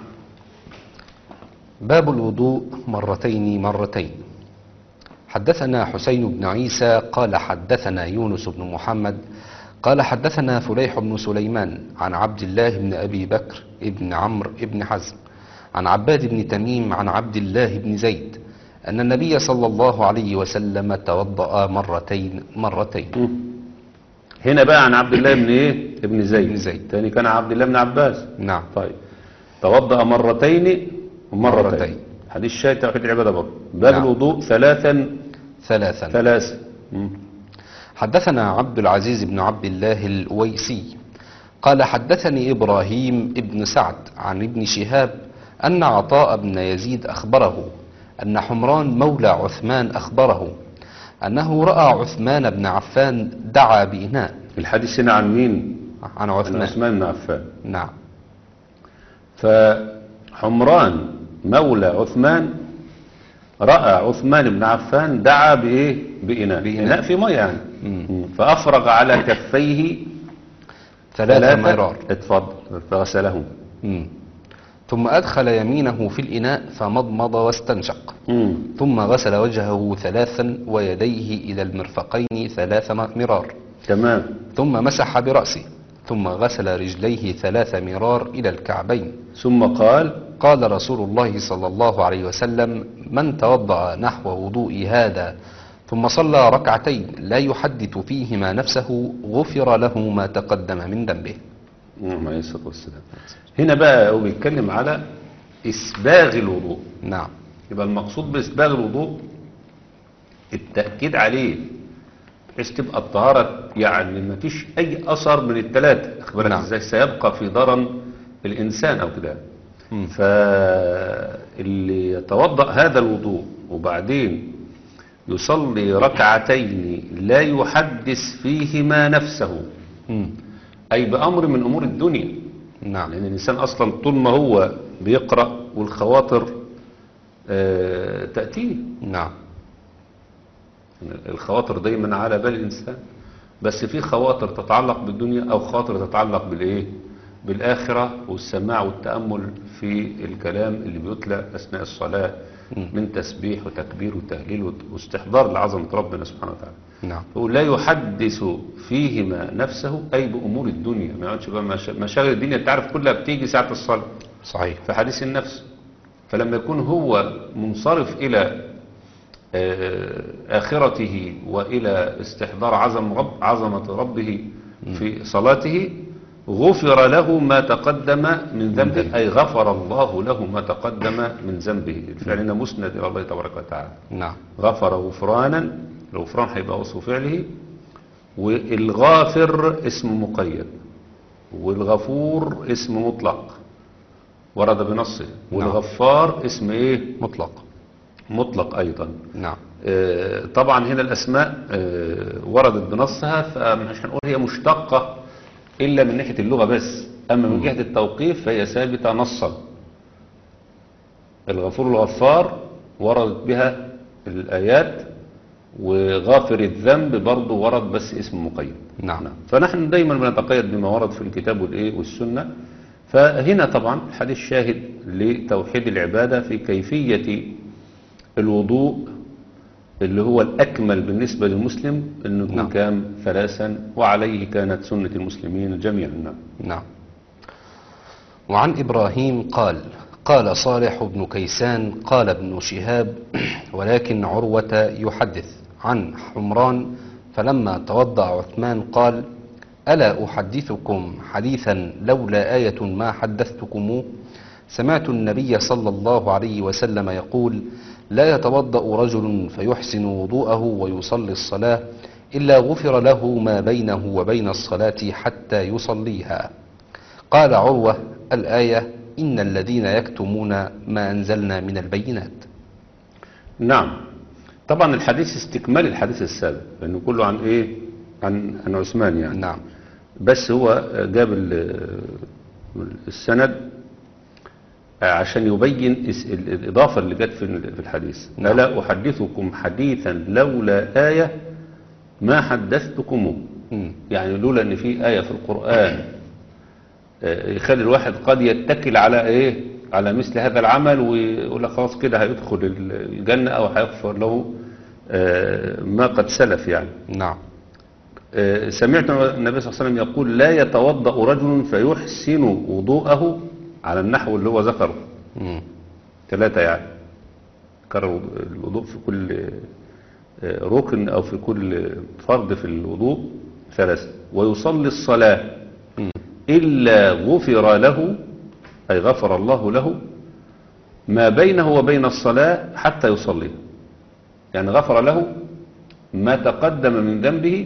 باب الوضوء مرتين مرتين حدثنا حسين بن عيسى قال حدثنا يونس بن محمد قال حدثنا فليح بن سليمان عن عبد الله بن أبي بكر بن عمرو بن حزم عن عباد بن تميم عن عبد الله بن زيد أن النبي صلى الله عليه وسلم توضأ مرتين مرتين مم. هنا بقى عن عبد الله بن ايه ابن زيد ابن زيد. تاني كان عبد الله بن عباس نعم طيب توضأ مرتين ومرتين مرتين. حديث شاهد توحيد العبادة برضه باب نعم. الوضوء ثلاثا ثلاثا ثلاثة مم. حدثنا عبد العزيز بن عبد الله الأويسي قال حدثني إبراهيم ابن سعد عن ابن شهاب أن عطاء بن يزيد أخبره أن حمران مولى عثمان أخبره أنه رأى عثمان بن عفان دعا بإناء الحديث هنا عن مين عن عن عثمان عثمان بن عفان نعم فحمران مولى عثمان رأى عثمان بن عفان دعا بإيه بإناء بإناء. إناء في مية يعني مم. مم. فأفرغ على كفيه ثلاثة مرار اتفضل فغسلهم مم. ثم أدخل يمينه في الإناء فمضمض واستنشق مم. ثم غسل وجهه ثلاثا ويديه إلى المرفقين ثلاث مرار تمام ثم مسح برأسه ثم غسل رجليه ثلاث مرار إلى الكعبين ثم قال قال رسول الله صلى الله عليه وسلم من توضأ نحو وضوء هذا ثم صلى ركعتين لا يحدث فيهما نفسه غفر له ما تقدم من ذنبه نعم عليه الصلاة والسلام هنا بقى هو بيتكلم على إسباغ الوضوء نعم يبقى المقصود بإسباغ الوضوء التأكيد عليه بحيث تبقى الطهارة يعني ما فيش أي أثر من الثلاثة أخبرك نعم. إزاي سيبقى في ضرن الإنسان أو كده مم. فاللي يتوضأ هذا الوضوء وبعدين يصلي ركعتين لا يحدث فيهما نفسه مم. أي بأمر من أمور الدنيا نعم لأن الإنسان أصلا طول ما هو بيقرأ والخواطر آه، تأتيه نعم الخواطر دايما على بال الإنسان بس في خواطر تتعلق بالدنيا أو خواطر تتعلق بالإيه بالآخرة والسماع والتأمل في الكلام اللي بيتلى أثناء الصلاة من تسبيح وتكبير وتهليل واستحضار لعظمة ربنا سبحانه وتعالى نعم هو لا يحدث فيهما نفسه أي بأمور الدنيا ما يقعدش بقى مشا- مشاغل الدنيا تعرف كلها بتيجي ساعة الصلاة صحيح في حديث النفس فلما يكون هو منصرف إلى آه، آخرته وإلى استحضار عظم رب عظمة ربه في صلاته غفر له ما تقدم من ذنبه أي غفر الله له ما تقدم من ذنبه الفعل هنا مسند إلى الله تبارك وتعالى نعم غفر غفرانا الغفران هيبقى وصف فعله والغافر اسم مقيد والغفور اسم مطلق ورد بنصه والغفار اسم ايه مطلق مطلق ايضا نعم آه، طبعا هنا الاسماء آه، وردت بنصها فمش هنقول هي مشتقة الا من ناحية اللغة بس اما من جهة التوقيف فهي ثابتة نصا الغفور الغفار وردت بها الآيات وغافر الذنب برضه ورد بس اسم مقيد نعم فنحن دايما بنتقيد بما ورد في الكتاب والايه والسنة فهنا طبعا الحديث شاهد لتوحيد العبادة في كيفية الوضوء اللي هو الأكمل بالنسبة للمسلم أنه يكون نعم. كام ثلاثا وعليه كانت سنة المسلمين جميعا نعم. نعم وعن إبراهيم قال قال صالح بن كيسان قال ابن شهاب ولكن عروة يحدث عن حمران فلما توضأ عثمان قال ألا أحدثكم حديثا لولا آية ما حدثتكموه سمعت النبي صلى الله عليه وسلم يقول لا يتوضأ رجل فيحسن وضوءه ويصلي الصلاة إلا غفر له ما بينه وبين الصلاة حتى يصليها قال عروة الآية إن الذين يكتمون ما أنزلنا من البينات نعم طبعا الحديث استكمال الحديث السابق لأنه كله عن إيه عن, عن عثمان يعني نعم بس هو جاب ال- السند عشان يبين اس- ال- الإضافة اللي جت في ال- في الحديث نعم. ألا أحدثكم حديثا لولا آية ما حدثتكموه مم. يعني لولا ان في آية في القرآن آه، يخلي الواحد قد يتكل على ايه على مثل هذا العمل ويقول لك خلاص كده هيدخل الجنة او هيغفر له آه، ما قد سلف يعني نعم آه، سمعت النبي صلى الله عليه وسلم يقول لا يتوضأ رجل فيحسن وضوءه على النحو اللي هو ذكره مم. ثلاثة يعني كرر الوضوء في كل آه، ركن أو في كل فرض في الوضوء ثلاثة ويصلي الصلاة مم. إلا غفر له أي غفر الله له ما بينه وبين الصلاة حتى يصلي يعني غفر له ما تقدم من ذنبه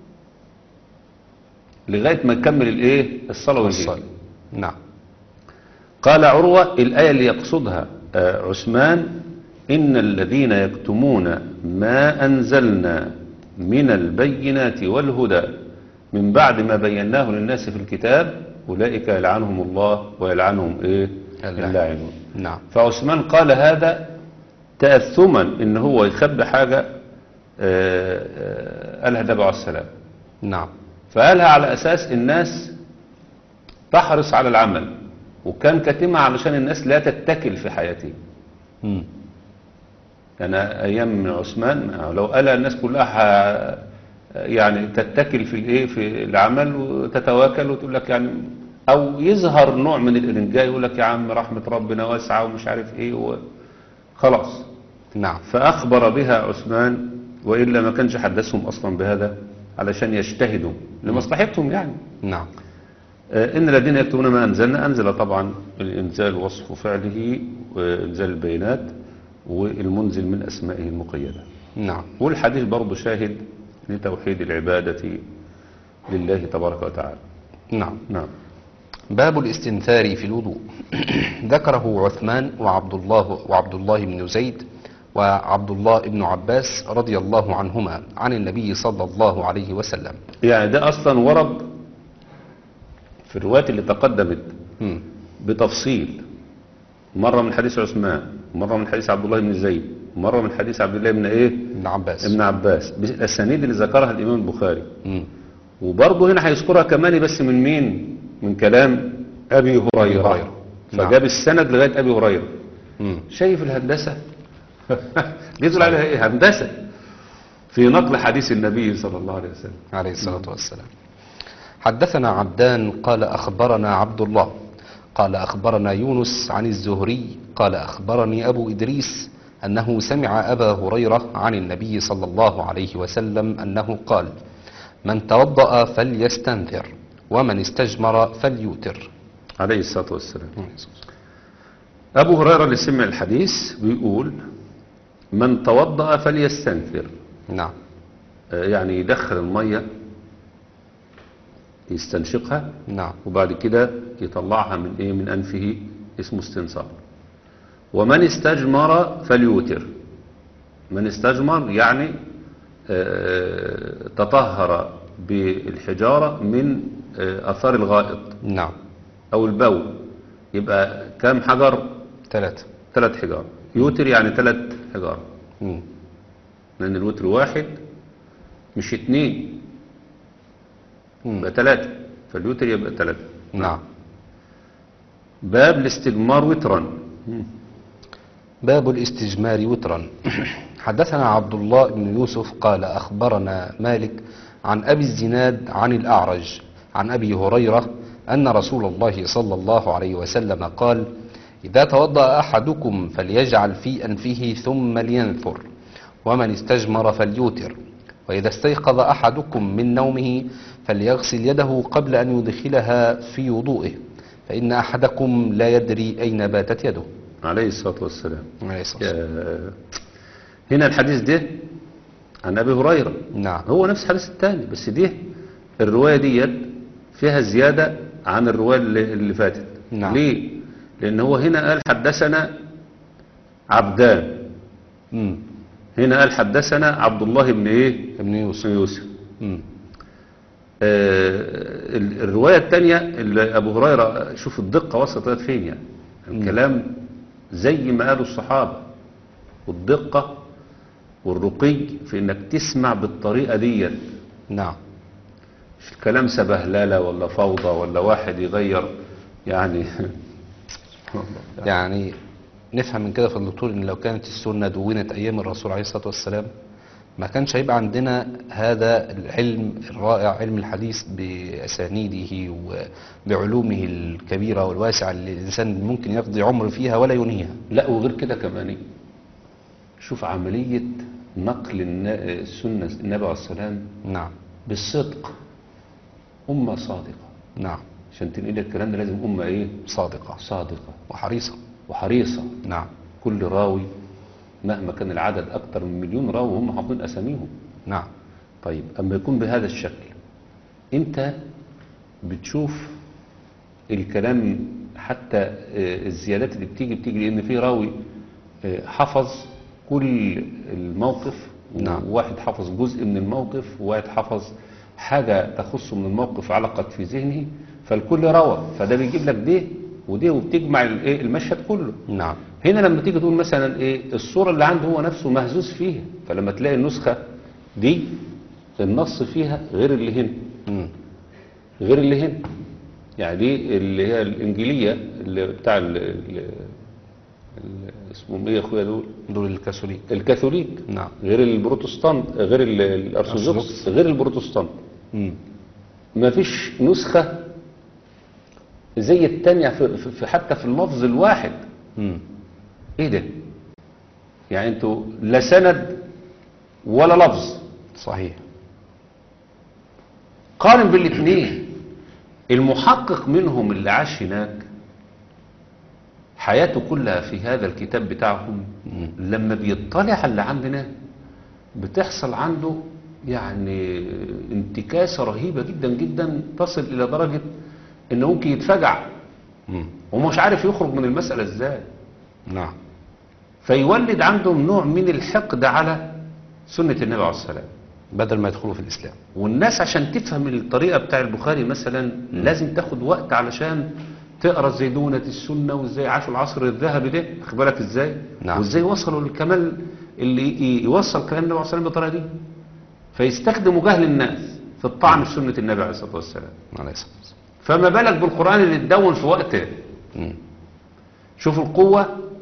لغاية ما يكمل الايه الصلاة والجهاد الصلاة نعم قال عروة الآية اللي يقصدها آه، عثمان إن الذين يكتمون ما أنزلنا من البينات والهدى من بعد ما بيناه للناس في الكتاب أولئك يلعنهم الله ويلعنهم إيه اللاعنون. اللاعنون نعم فعثمان قال هذا تأثما إن هو يخبي حاجة آه، آه، قالها النبي عليه السلام نعم فقالها على أساس الناس تحرص على العمل وكان كاتمها علشان الناس لا تتكل في حياته مم. يعني أيام عثمان لو قال الناس كلها ح- يعني تتكل في الايه في العمل وتتواكل وتقول لك يعني او يظهر نوع من الارنجاء يقول لك يا عم رحمة ربنا واسعة ومش عارف ايه و- خلاص نعم فأخبر بها عثمان وإلا ما كانش حدثهم أصلا بهذا علشان يجتهدوا لمصلحتهم يعني نعم آه، إن الذين يكتبون ما أنزلنا أنزل طبعا الإنزال وصف فعله وإنزال البينات والمنزل من أسمائه المقيدة نعم والحديث برضه شاهد لتوحيد العبادة لله تبارك وتعالى نعم نعم باب الاستنثار في الوضوء ذكره عثمان وعبد الله وعبد الله بن زيد وعبد الله بن عباس رضي الله عنهما عن النبي صلى الله عليه وسلم يعني ده أصلا ورد في الروايات اللي تقدمت مم. بتفصيل مرة من حديث عثمان مرة من حديث عبد الله بن زيد مرة من حديث عبد الله بن ايه ابن عباس ابن عباس بالاسانيد اللي ذكرها الامام البخاري مم. وبرضه هنا هيذكرها كمان بس من مين من كلام ابي هريره هريرة. نعم. فجاب السند لغايه ابي هريره مم. شايف الهندسه دي تقول عليها ايه هندسه في نقل حديث النبي صلى الله عليه وسلم عليه الصلاة والسلام حدثنا عبدان قال أخبرنا عبد الله قال أخبرنا يونس عن الزهري قال أخبرني أبو إدريس أنه سمع أبا هريرة عن النبي صلى الله عليه وسلم أنه قال من توضأ فليستنثر ومن استجمر فليوتر عليه الصلاه والسلام أبو هريرة اللي سمع الحديث بيقول من توضأ فليستنثر نعم آه، يعني يدخل المية يستنشقها نعم وبعد كده يطلعها من ايه من أنفه اسمه استنصار ومن استجمر فليوتر من استجمر يعني آه، تطهر بالحجارة من آه، أثار الغائط نعم أو البول يبقى كام حجر ثلاثة ثلاث حجار يوتر يعني ثلاث حجار مم. لأن الوتر واحد مش اتنين مم. يبقى ثلاثة فاليوتر يبقى ثلاثة نعم باب الاستجمار وترا باب الاستجمار وترا حدثنا عبد الله بن يوسف قال أخبرنا مالك عن أبي الزناد عن الأعرج عن أبي هريرة أن رسول الله صلى الله عليه وسلم قال إذا توضأ أحدكم فليجعل في أنفه ثم لينثر ومن استجمر فليوتر وإذا استيقظ أحدكم من نومه فليغسل يده قبل أن يدخلها في وضوئه فإن أحدكم لا يدري أين باتت يده عليه الصلاة والسلام عليه الصلاة والسلام. آه، هنا الحديث ده عن أبي هريرة نعم هو نفس الحديث الثاني بس دي الرواية ديت فيها زيادة عن الرواية اللي اللي فاتت نعم. ليه؟ لأن هو هنا قال حدثنا عبدان آه، ال- الرواية الثانية اللي أبو هريرة شوف الدقة وصلت فين يعني الكلام زي ما قالوا الصحابة والدقة والرقي في انك تسمع بالطريقة دي نعم مش الكلام سبهللة ولا فوضى ولا واحد يغير يعني يعني نفهم من كده في الدكتور ان لو كانت السنة دونت ايام الرسول عليه الصلاة والسلام ما كانش هيبقى عندنا هذا العلم الرائع علم الحديث بأسانيده وبعلومه الكبيرة والواسعة اللي الإنسان ممكن يقضي عمر فيها ولا ينهيها لا وغير كده كمان إيه؟ شوف عملية نقل النا- السنة النبي عليه السلام نعم بالصدق أمة صادقة نعم عشان تنقل الكلام ده لازم أمة إيه صادقة صادقة وحريصة وحريصة نعم كل راوي مهما كان العدد أكتر من مليون راوي هم حافظين أساميهم نعم طيب أما يكون بهذا الشكل أنت بتشوف الكلام حتى آه، الزيادات اللي بتيجي بتيجي لأن في راوي آه، حفظ كل الموقف نعم. وواحد حفظ جزء من الموقف وواحد حفظ حاجة تخصه من الموقف علقت في ذهنه فالكل روى فده بيجيب لك ده وده وبتجمع الإيه؟ المشهد كله نعم هنا لما تيجي تقول مثلا ايه الصورة اللي عنده هو نفسه مهزوز فيها فلما تلاقي النسخة دي النص فيها غير اللي هنا مم. غير اللي هنا يعني دي اللي هي الإنجيلية اللي بتاع ال ال ال- اسمهم ايه يا اخويا دول دول الكاثوليك الكاثوليك نعم غير البروتستانت غير ال- الارثوذكس الأرثوذكس. غير البروتستانت مم. ما فيش نسخة زي التانية في في- في حتى في اللفظ الواحد مم. ايه ده يعني انتوا لا سند ولا لفظ صحيح قارن بالاثنين المحقق منهم اللي عاش هناك حياته كلها في هذا الكتاب بتاعهم لما بيطلع على اللي عندنا بتحصل عنده يعني انتكاسة رهيبة جدا جدا تصل إلى درجة إنه ممكن يتفجع مم. ومش عارف يخرج من المسألة إزاي نعم فيولد عندهم نوع من الحقد على سنة النبي عليه الصلاة والسلام بدل ما يدخلوا في الإسلام والناس عشان تفهم الطريقة بتاع البخاري مثلا لازم تاخد وقت علشان تقرا ازاي دونة السنة وازاي عاشوا العصر الذهبي ده خد بالك ازاي نعم. وازاي وصلوا للكمال اللي ي- يوصل كلام النبي عليه الصلاة والسلام بالطريقة دي فيستخدموا جهل الناس في الطعن في سنة النبي عليه الصلاة والسلام عليه الصلاة والسلام فما بالك بالقرآن اللي اتدون في وقته مم. شوف القوة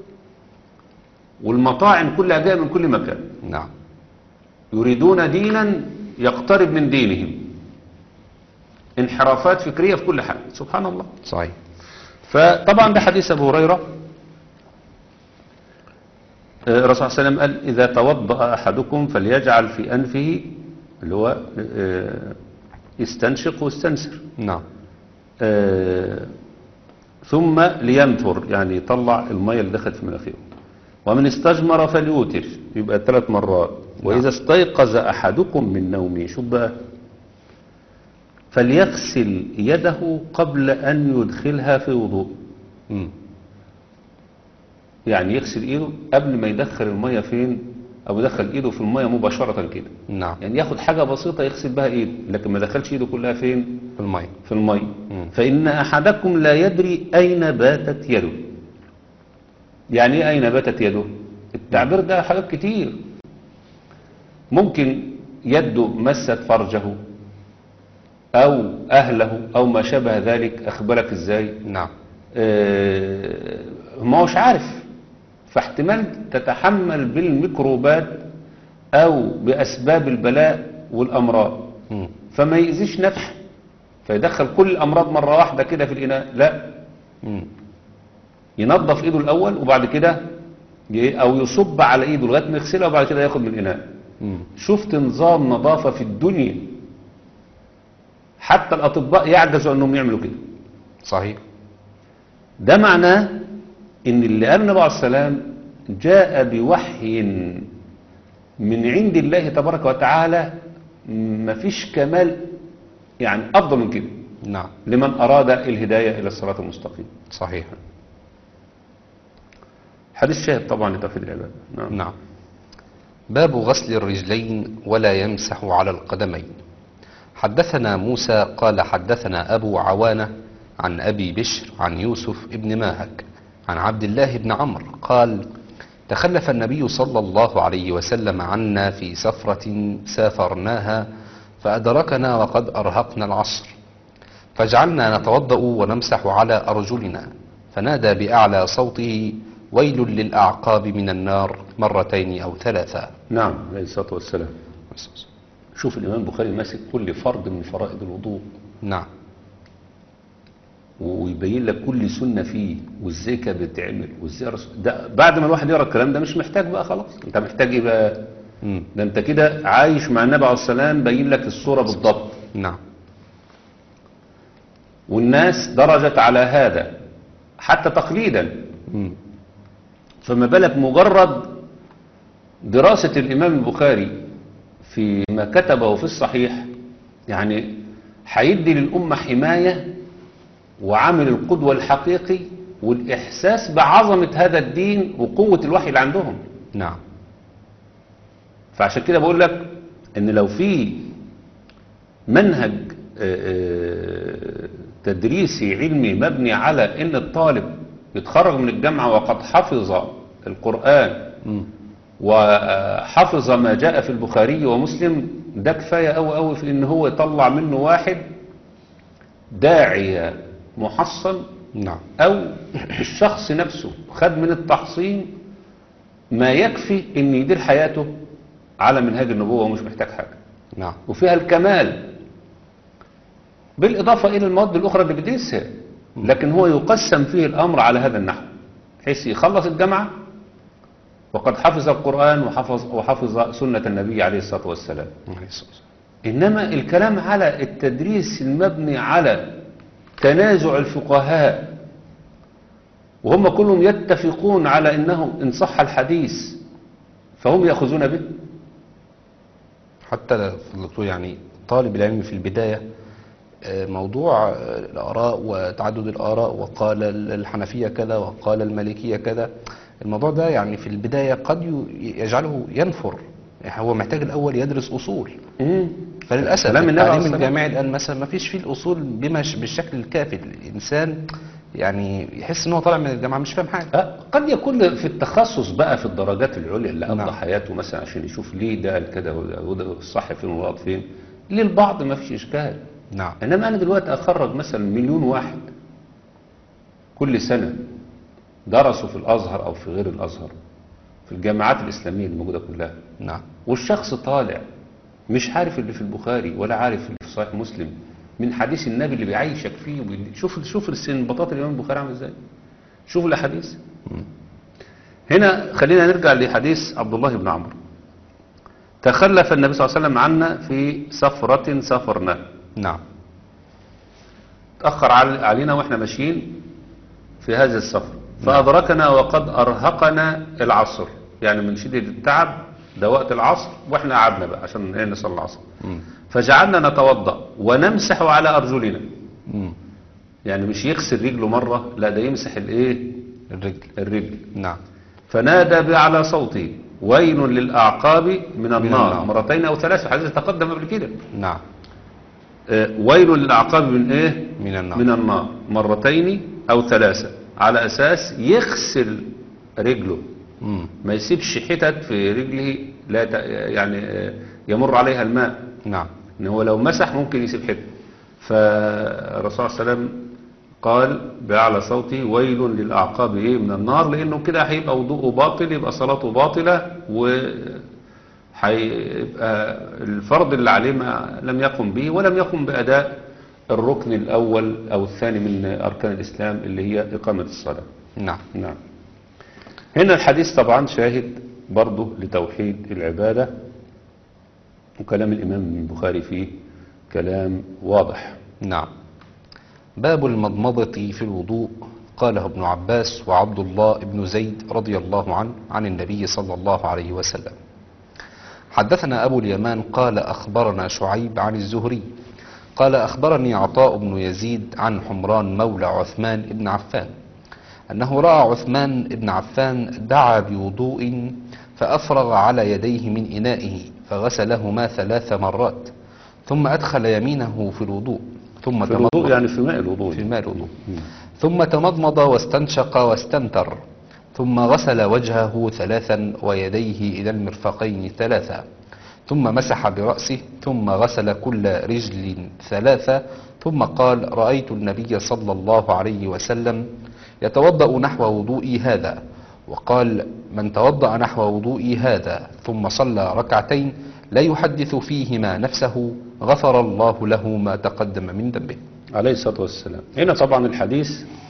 والمطاعن كلها جاية من كل مكان نعم يريدون دينا يقترب من دينهم انحرافات فكرية في كل حاجة سبحان الله صحيح فطبعا ده حديث أبو هريرة آه، الرسول صلى الله عليه وسلم قال إذا توضأ أحدكم فليجعل في أنفه اللي هو آه، يستنشق ويستنسر نعم آه، ثم لينثر يعني يطلع المية اللي دخلت في مناخيره ومن استجمر فليوتر يبقى ثلاث مرات وإذا استيقظ أحدكم من نومه شوف بقى فليغسل يده قبل أن يدخلها في وضوء مم. يعني يغسل إيده قبل ما يدخل المية فين أو يدخل إيده في المية مباشرة كده نعم يعني ياخد حاجة بسيطة يغسل بها إيده لكن ما دخلش إيده كلها فين في المية في المي مم. فإن أحدكم لا يدري أين باتت يده يعني إيه أين باتت يده التعبير ده حاجات كتير ممكن يده مست فرجه أو أهله أو ما شابه ذلك أخبرك إزاي نعم آه، ما هوش عارف فاحتمال تتحمل بالميكروبات أو بأسباب البلاء والأمراض مم. فما يأذيش نفسه فيدخل كل الأمراض مرة واحدة كده في الإناء لا مم. ينظف إيده الأول وبعد كده ي- أو يصب على إيده لغاية ما يغسلها وبعد كده ياخد من الإناء مم. شفت نظام نظافة في الدنيا حتى الأطباء يعجزوا أنهم يعملوا كده صحيح ده معناه ان اللي قال النبي عليه السلام جاء بوحي من عند الله تبارك وتعالى مفيش كمال يعني افضل من كده نعم لمن اراد الهدايه الى الصراط المستقيم صحيح حديث شاهد طبعا لتوحيد العباد نعم نعم باب غسل الرجلين ولا يمسح على القدمين حدثنا موسى قال حدثنا أبو عوانة عن أبي بشر عن يوسف ابن ماهك عن عبد الله بن عمرو قال تخلف النبي صلى الله عليه وسلم عنا في سفرة سافرناها فأدركنا وقد أرهقنا العصر فجعلنا نتوضأ ونمسح على أرجلنا فنادى بأعلى صوته ويل للأعقاب من النار مرتين أو ثلاثا نعم عليه الصلاة والسلام شوف الإمام البخاري ماسك كل فرض من فرائض الوضوء نعم ويبين لك كل سنة فيه وازاي كانت بتتعمل وازاي رسول ده بعد ما الواحد يقرا الكلام ده مش محتاج بقى خلاص انت محتاج ايه بقى مم. ده انت كده عايش مع النبي عليه السلام باين لك الصورة بالضبط نعم والناس درجت على هذا حتى تقليدا مم. فما بالك مجرد دراسة الإمام البخاري فيما كتبه في الصحيح يعني هيدي للأمة حماية وعامل القدوة الحقيقي والإحساس بعظمة هذا الدين وقوة الوحي اللي عندهم نعم فعشان كده بقول لك ان لو في منهج آه، آه، تدريسي علمي مبني على ان الطالب يتخرج من الجامعة وقد حفظ القرآن مم. وحفظ ما جاء في البخاري ومسلم ده كفاية أوي أوي في ان هو يطلع منه واحد داعية محصن نعم او الشخص نفسه خد من التحصين ما يكفي ان يدير حياته على منهاج النبوة ومش محتاج حاجة نعم وفيها الكمال بالإضافة إلى المواد الأخرى اللي بيدرسها لكن هو يقسم فيه الأمر على هذا النحو حيث يخلص الجامعة وقد حفظ القرآن وحفظ, وحفظ سنة النبي عليه الصلاة والسلام عليه الصلاة والسلام. إنما الكلام على التدريس المبني على تنازع الفقهاء وهم كلهم يتفقون على أنه إن صح الحديث فهم يأخذون به حتى في الدكتور يعني طالب العلم في البداية آه، موضوع آه، الآراء وتعدد الآراء وقال الحنفية كذا وقال المالكية كذا الموضوع ده يعني في البداية قد ي- يجعله ينفر يعني هو محتاج الأول يدرس أصول فللأسف كلام النبي عليه التعليم الصلاة الجامعي الآن مثلا ما فيش فيه الأصول بما ش- بالشكل الكافي الإنسان يعني يحس إن هو طالع من الجامعة مش فاهم حاجة أه، قد يكون في التخصص بقى في الدرجات العليا اللي قضى نعم. حياته مثلا عشان يشوف ليه ده قال كده وده الصح فين والغلط فين للبعض ما فيش إشكال نعم إنما أنا دلوقتي أخرج مثلا مليون واحد كل سنة درسوا في الأزهر أو في غير الأزهر في الجامعات الإسلامية اللي موجودة كلها نعم والشخص طالع مش عارف اللي في البخاري ولا عارف اللي في صحيح مسلم من حديث النبي اللي بيعيشك فيه وبيدي- شوف شوف السنبطات الإمام البخاري عامل ازاي شوف الأحاديث هنا خلينا نرجع لحديث عبد الله بن عمرو تخلف النبي صلى الله عليه وسلم عنا في سفرة سافرناها نعم تأخر عل- علينا واحنا ماشيين في هذا السفر فأدركنا وقد أرهقنا العصر يعني من شدة التعب ده وقت العصر واحنا قعدنا بقى عشان إيه نصلي العصر مم. فجعلنا نتوضأ ونمسح على أرجلنا مم. يعني مش يغسل رجله مرة لا ده يمسح الايه الرجل الرجل نعم فنادى بأعلى صوته ويل للأعقاب من النار النار. مرتين أو ثلاث حديث تقدم قبل كده نعم آه، ويل للأعقاب من ايه من النار من النار مرتين أو ثلاثة على أساس يغسل رجله مم. ما يسيبش حتت في رجله لا ت- يعني آه، يمر عليها الماء نعم ان هو لو مسح ممكن يسيب حته فالرسول صلى الله عليه وسلم قال بأعلى صوته ويل للأعقاب إيه من النار لأنه كده هيبقى وضوءه باطل يبقى صلاته باطلة وهيبقى الفرض اللي عليه ما لم يقم به ولم يقم بأداء الركن الأول أو الثاني من أركان الإسلام اللي هي إقامة الصلاة نعم نعم هنا الحديث طبعا شاهد برضه لتوحيد العبادة وكلام الإمام البخاري فيه كلام واضح نعم باب المضمضة في الوضوء قاله ابن عباس وعبد الله بن زيد رضي الله عنه عن النبي صلى الله عليه وسلم حدثنا أبو اليمان قال أخبرنا شعيب عن الزهري قال أخبرني عطاء بن يزيد عن حمران مولى عثمان بن عفان أنه رأى عثمان بن عفان دعا بوضوء فأفرغ على يديه من إنائه فغسلهما ثلاث مرات ثم أدخل يمينه في الوضوء ثم في الوضوء تمضمض يعني في ماء الوضوء في ماء الوضوء ثم تمضمض واستنشق واستنثر ثم غسل وجهه ثلاثا ويديه إلى المرفقين ثلاثا ثم مسح برأسه ثم غسل كل رجل ثلاثا ثم قال رأيت النبي صلى الله عليه وسلم يتوضأ نحو وضوئي هذا وقال من توضأ نحو وضوئي هذا ثم صلى ركعتين لا يحدث فيهما نفسه غفر الله له ما تقدم من ذنبه عليه الصلاة والسلام هنا طبعا الحديث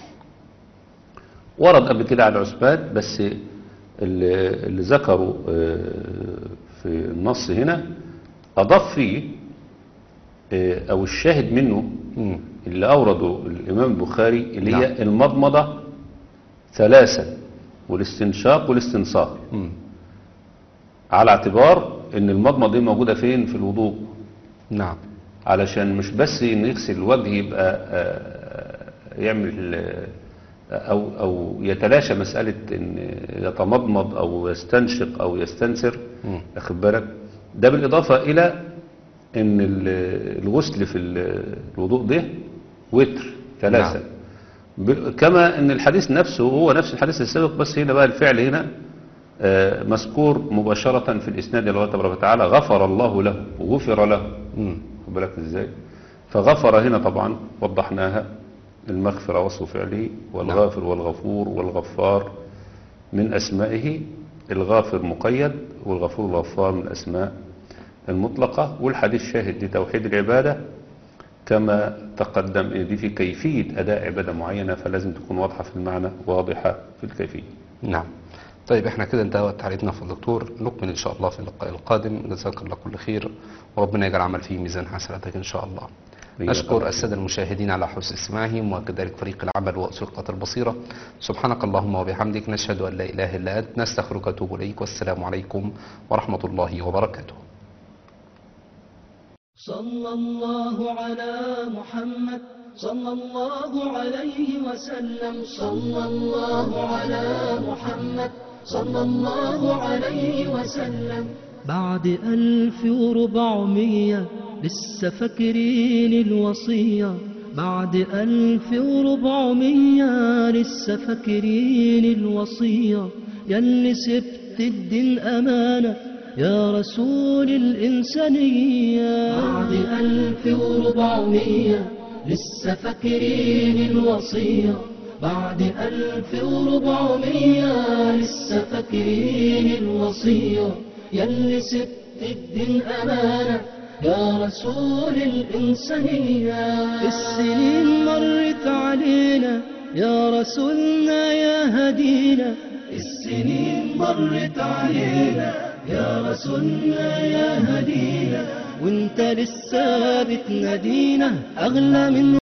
ورد قبل كده على العثبات بس اللي, اللي ذكروا آه، في النص هنا أضاف فيه آه، أو الشاهد منه مم. اللي أورده الإمام البخاري اللي نعم. هي المضمضة ثلاثة والاستنشاق والاستنصار مم. على اعتبار ان المضمضة دي موجودة فين في الوضوء نعم علشان مش بس ان يغسل الوجه يبقى آه، يعمل آه، او او يتلاشى مسألة ان يتمضمض او يستنشق او يستنثر مم. اخد بالك ده بالاضافة الى ان ال- الغسل في ال- الوضوء ده وتر ثلاثة ب- كما ان الحديث نفسه هو نفس الحديث السابق بس هنا بقى الفعل هنا آه، مذكور مباشرة في الإسناد الله تبارك وتعالى غفر الله له وغفر له مم. خد بالك ازاي فغفر هنا طبعا وضحناها المغفرة وصف فعله والغافر والغفور والغفار من أسمائه الغافر مقيد والغفور والغفار من الأسماء المطلقة والحديث شاهد لتوحيد العبادة كما تقدم إن دي في كيفية أداء عبادة معينة فلازم تكون واضحة في المعنى واضحة في الكيفية نعم طيب احنا كده انتهت تعليقنا في الدكتور نكمل ان شاء الله في اللقاء القادم جزاك الله كل خير وربنا يجعل عمل فيه ميزان حسناتك ان شاء الله بإذن نشكر الله. السادة المشاهدين على حسن استماعهم وكذلك فريق العمل وأسرقة البصيرة سبحانك اللهم وبحمدك نشهد أن لا إله إلا أنت نستغفرك ونتوب إليك والسلام عليكم ورحمة الله وبركاته صلى الله على محمد صلى الله عليه وسلم صلى الله على محمد صلى الله عليه وسلم بعد ألف وربعمية لسه فاكرين الوصية بعد ألف وربعمية لسه فاكرين الوصية ياللي سبت الدين أمانة يا رسول الإنسانية بعد ألف وربعمية لسه فاكرين الوصية بعد ألف وربعمية لسه فاكرين الوصية ياللي سبت الدين أمانة يا رسول الإنسانية السنين مرت علينا يا رسولنا يا هدينا السنين مرت علينا يا رسولنا يا هدينا وانت لسه بتنادينا أغلى من